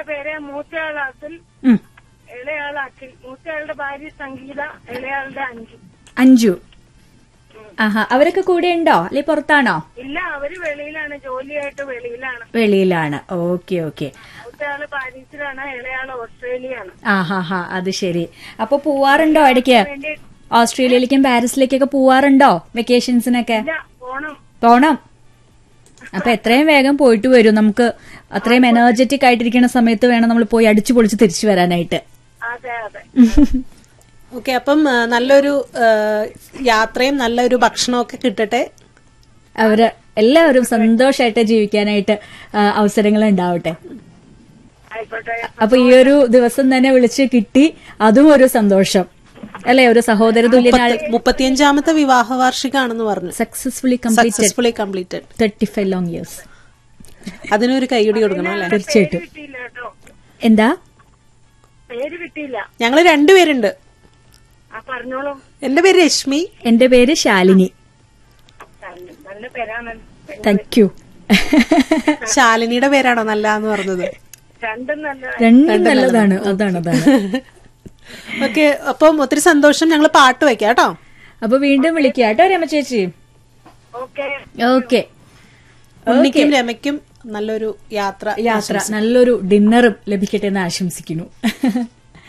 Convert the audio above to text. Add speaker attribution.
Speaker 1: മക്കളുടെ പേര് മൂത്തയാൾ അസുൽ
Speaker 2: ഉം.
Speaker 1: ഇളയാൾ അഖിൽ മൂത്തയാളുടെ ഭാര്യ സംഗീത ഇളയാളുടെ അഞ്ചു
Speaker 2: അഞ്ജു ആഹാ അവരൊക്കെ കൂടെ ഉണ്ടോ അല്ലെ പുറത്താണോ
Speaker 1: ഇല്ല അവര് വെളിയിലാണ് ജോലിയായിട്ട് വെളിയിലാണ്
Speaker 2: വെളിയിലാണ് ഓക്കെ ഓക്കെ
Speaker 1: മൂത്തയാള് പാരീസിലാണ് ഇളയാള് ഓസ്ട്രേലിയയാണ്
Speaker 2: ആഹാ ഹാ അത് ശരി അപ്പൊ പോവാറുണ്ടോ ഇടയ്ക്ക്
Speaker 1: വേണ്ടി
Speaker 2: ഓസ്ട്രേലിയയിലേക്കും പാരീസിലേക്കൊക്കെ പോവാറുണ്ടോ വെക്കേഷൻസിനൊക്കെ
Speaker 1: ഇല്ല പോണം
Speaker 2: പോണം അപ്പൊ എത്രയും വേഗം പോയിട്ട് വരും നമുക്ക് അത്രയും എനർജറ്റിക് ആയിട്ടിരിക്കുന്ന സമയത്ത് വേണം നമ്മൾ പോയി അടിച്ചു പൊളിച്ച് തിരിച്ചു വരാനായിട്ട്
Speaker 1: അതെ അതെ
Speaker 3: ഓക്കെ അപ്പം ആ, നല്ലൊരു ആ, യാത്രയും നല്ലൊരു ഭക്ഷണമൊക്കെ കിട്ടട്ടെ
Speaker 2: അവര് എല്ലാവരും സന്തോഷമായിട്ട് ജീവിക്കാനായിട്ട് ആ, അവസരങ്ങൾ ഉണ്ടാവട്ടെ
Speaker 1: ആയിക്കോട്ടെ
Speaker 2: അപ്പൊ ഈ ഒരു ദിവസം തന്നെ വിളിച്ച് കിട്ടി അതും ഒരു സന്തോഷം അല്ലെ ഒരു സഹോദര തുല്യനാൾ
Speaker 3: മുപ്പത്തിയഞ്ചാമത്തെ വിവാഹ വാർഷികമാണെന്ന് പറഞ്ഞു
Speaker 2: successfully completed
Speaker 3: successfully completed
Speaker 2: thirty five long years
Speaker 3: അതിനൊരു കൈയടി കൊടുക്കണം അല്ലെ
Speaker 2: തീർച്ചയായിട്ടും
Speaker 1: കിട്ടിയില്ല കേട്ടോ
Speaker 2: എന്താ
Speaker 1: പേര് കിട്ടിയില്ല
Speaker 3: ഞങ്ങള് രണ്ടുപേരുണ്ട്
Speaker 1: ആ പറഞ്ഞോളൂ
Speaker 3: എന്റെ പേര് രശ്മി
Speaker 2: എന്റെ പേര് ശാലിനി
Speaker 1: നല്ല- നല്ല പേരാണ്
Speaker 2: താങ്ക് യു
Speaker 3: ശാലിനിയുടെ പേരാണോ നല്ലതെന്ന് പറഞ്ഞത്
Speaker 1: രണ്ടും നല്ല
Speaker 2: രണ്ടും നല്ലതാണ് അതാണ് അതാണ്
Speaker 3: ഓക്കെ അപ്പം ഒത്തിരി സന്തോഷം ഞങ്ങൾ പാട്ട് വെക്കാം കേട്ടോ
Speaker 2: അപ്പൊ വീണ്ടും വിളിക്കുക കേട്ടോ രമ ചേച്ചി
Speaker 1: ഓക്കെ
Speaker 2: ഓക്കെ
Speaker 3: ഉണ്ണിക്കും രമയ്ക്കും നല്ലൊരു യാത്ര
Speaker 2: യാത്ര നല്ലൊരു ഡിന്നറും ലഭിക്കട്ടെ എന്ന് ആശംസിക്കുന്നു